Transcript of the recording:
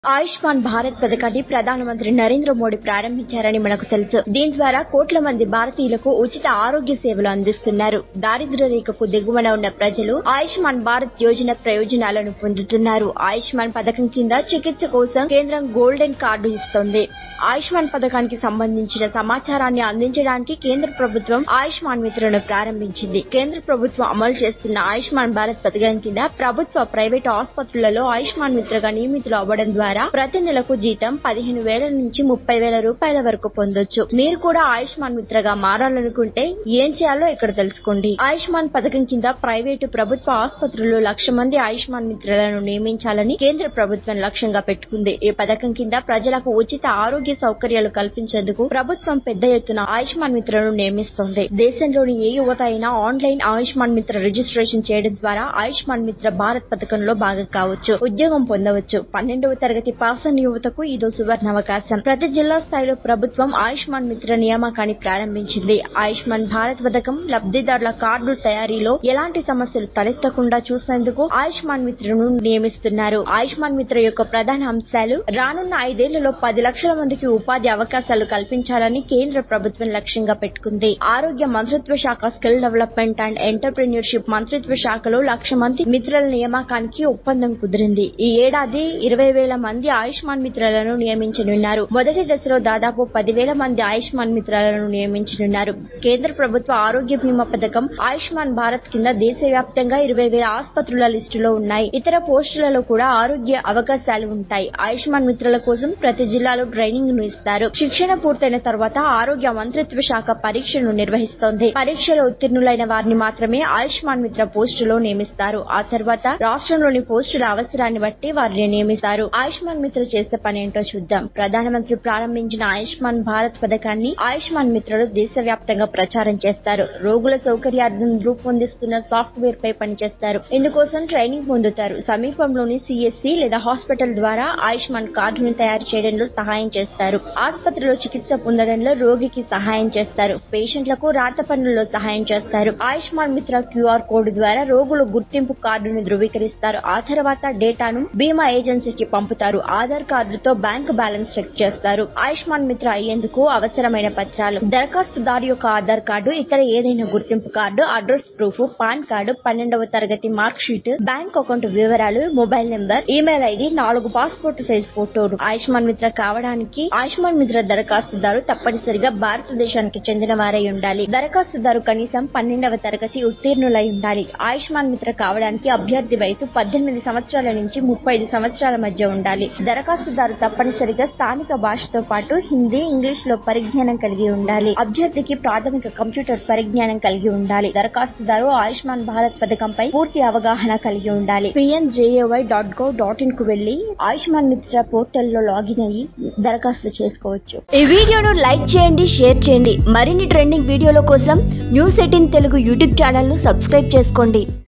ఆయుష్మాన్ భారత్ పథకాన్ని ప్రధానమంత్రి నరేంద్ర మోడీ ప్రారంభించారని మనకు తెలుసు దీని ద్వారా కోట్ల మంది భారతీయులకు ఉచిత ఆరోగ్య సేవలు అందిస్తున్నారు దారిద్ర్య రేఖకు దిగువన ఉన్న ప్రజలు ఆయుష్మాన్ భారత్ యోజన ప్రయోజనాలను పొందుతున్నారు ఆయుష్మాన్ పథకం కింద చికిత్స కోసం కేంద్రం గోల్డెన్ కార్డు ఇస్తోంది ఆయుష్మాన్ పథకానికి సంబంధించిన సమాచారాన్ని అందించడానికి కేంద్ర ప్రభుత్వం ఆయుష్మాన్ మిత్రను ప్రారంభించింది కేంద్ర ప్రభుత్వం అమలు చేస్తున్న ఆయుష్మాన్ భారత్ పథకం కింద ప్రభుత్వ ప్రైవేటు ఆసుపత్రులలో ఆయుష్మాన్ మిత్రగా నియమితులు అవ్వడం ద్వారా ప్రతి నెలకు జీతం పదిహేను వేల నుంచి ముప్పై వేల రూపాయల వరకు పొందొచ్చు మీరు కూడా ఆయుష్మాన్ మిత్రగా మారాలనుకుంటే ఏం చేయాలో ఇక్కడ తెలుసుకోండి ఆయుష్మాన్ పథకం కింద ప్రైవేటు ప్రభుత్వ ఆసుపత్రుల్లో లక్ష మంది ఆయుష్మాన్ మిత్రలను నియమించాలని కేంద్ర ప్రభుత్వం లక్ష్యంగా పెట్టుకుంది ఈ పథకం కింద ప్రజలకు ఉచిత ఆరోగ్య సౌకర్యాలు కల్పించేందుకు ప్రభుత్వం పెద్ద ఎత్తున ఆయుష్మాన్ మిత్రను నియమిస్తోంది దేశంలోని ఏ యువత అయినా ఆన్లైన్ ఆయుష్మాన్ మిత్ర రిజిస్ట్రేషన్ చేయడం ద్వారా ఆయుష్మాన్ మిత్ర భారత్ పథకంలో భాగం కావచ్చు ఉద్యోగం పొందవచ్చు పన్నెండవ తరగతి పాస్ అయిన యువతకు ఇదో సువర్ణ అవకాశం ప్రతి జిల్లా స్థాయిలో ప్రభుత్వం ఆయుష్మాన్ మిత్ర నియామకాన్ని ప్రారంభించింది ఆయుష్మాన్ భారత్ పథకం లబ్ధిదారుల కార్డు తయారీలో ఎలాంటి సమస్యలు తలెత్తకుండా చూసేందుకు ఆయుష్మాన్ మిత్రను నియమిస్తున్నారు ఆయుష్మాన్ మిత్ర యొక్క ప్రధాన అంశాలు రానున్న ఐదేళ్లలో పది లక్షల మందికి ఉపాధి అవకాశాలు కల్పించాలని కేంద్ర ప్రభుత్వం లక్ష్యంగా పెట్టుకుంది ఆరోగ్య మంత్రిత్వ శాఖ స్కిల్ డెవలప్మెంట్ అండ్ ఎంటర్ప్రెన్యూర్షిప్ మంత్రిత్వ శాఖలో లక్ష మంది మిత్రుల నియామకానికి ఒప్పందం కుదిరింది ఈ ఏడాది ఇరవై వేల మంది ఆయుష్మాన్ మిత్రులను నియమించనున్నారు మొదటి దశలో దాదాపు పదివేల మంది ఆయుష్మాన్ మిత్రులను నియమించనున్నారు కేంద్ర ప్రభుత్వ ఆరోగ్య బీమా పథకం ఆయుష్మాన్ భారత్ కింద దేశవ్యాప్తంగా ఇరవై వేల ఆసుపత్రుల లిస్టులో ఉన్నాయి ఇతర పోస్టులలో కూడా ఆరోగ్య అవకాశాలు ఉంటాయి ఆయుష్మాన్ మిత్రుల కోసం ప్రతి జిల్లాలో ట్రైనింగ్ ను ఇస్తారు శిక్షణ పూర్తయిన తర్వాత ఆరోగ్య మంత్రిత్వ శాఖ పరీక్షను నిర్వహిస్తోంది పరీక్షలో ఉత్తీర్ణులైన వారిని మాత్రమే ఆయుష్మాన్ మిత్ర పోస్టులో నియమిస్తారు ఆ తర్వాత రాష్ట్రంలోని పోస్టుల అవసరాన్ని బట్టి వారిని నియమిస్తారు ఆయుష్మాన్ మిత్ర చేసే పని ఏంటో చూద్దాం ప్రధానమంత్రి ప్రారంభించిన ఆయుష్మాన్ భారత్ పథకాన్ని ఆయుష్మాన్ మిత్రలు దేశవ్యాప్తంగా ప్రచారం చేస్తారు రోగుల సౌకర్యార్థం రూపొందిస్తున్న సాఫ్ట్వేర్ పై పనిచేస్తారు ఇందుకోసం ట్రైనింగ్ పొందుతారు సమీపంలోని సిఎస్సి లేదా హాస్పిటల్ ద్వారా ఆయుష్మాన్ కార్డును తయారు చేయడంలో సహాయం చేస్తారు ఆసుపత్రిలో చికిత్స పొందడంలో రోగికి సహాయం చేస్తారు పేషెంట్లకు రాత పనుల్లో సహాయం చేస్తారు ఆయుష్మాన్ మిత్ర క్యూఆర్ కోడ్ ద్వారా రోగుల గుర్తింపు కార్డును ధృవీకరిస్తారు ఆ తర్వాత డేటాను బీమా ఏజెన్సీకి పంపుతారు ఆధార్ కార్డుతో బ్యాంక్ బ్యాలెన్స్ చెక్ చేస్తారు ఆయుష్మాన్ మిత్ర అయ్యేందుకు అవసరమైన పత్రాలు దరఖాస్తుదారు యొక్క ఆధార్ కార్డు ఇతర ఏదైనా గుర్తింపు card address proof PAN card పన్నెండవ తరగతి మార్క్ షీట్ బ్యాంక్ అకౌంట్ వివరాలు మొబైల్ నెంబర్ ఈమెయిల్ ఐడి నాలుగు పాస్పోర్ట్ సైజ్ ఫోటోలు ఆయుష్మాన్ మిత్ర కావడానికి ఆయుష్మాన్ మిత్ర దరఖాస్తుదారు తప్పనిసరిగా భారతదేశానికి చెందిన వారై ఉండాలి దరఖాస్తుదారు కనీసం పన్నెండవ తరగతి ఉత్తీర్ణులై ఉండాలి ఆయుష్మాన్ మిత్ర కావడానికి అభ్యర్థి వయసు పద్దెనిమిది సంవత్సరాల నుంచి ముప్పై ఐదు సంవత్సరాల మధ్య ఉండాలి దరఖాస్తుదారు తప్పనిసరిగా స్థానిక భాషతో పాటు హిందీ ఇంగ్లీష్ లో పరిజ్ఞానం కలిగి ఉండాలి అభ్యర్థికి ప్రాథమిక కంప్యూటర్ పరిజ్ఞానం కలిగి ఉండాలి దరఖాస్తుదారు ఆయుష్మాన్ భారత్ పథకంపై పూర్తి అవగాహన కలిగి ఉండాలి PMJAY dot gov dot in కు వెళ్లి ఆయుష్మాన్ మిత్ర పోర్టల్ లో లాగిన్ అయ్యి దరఖాస్తు చేసుకోవచ్చు ఈ వీడియోను లైక్ చేయండి షేర్ చేయండి మరిన్ని ట్రెండింగ్ వీడియోల కోసం news eighteen Telugu YouTube channel ను సబ్స్క్రైబ్ చేసుకోండి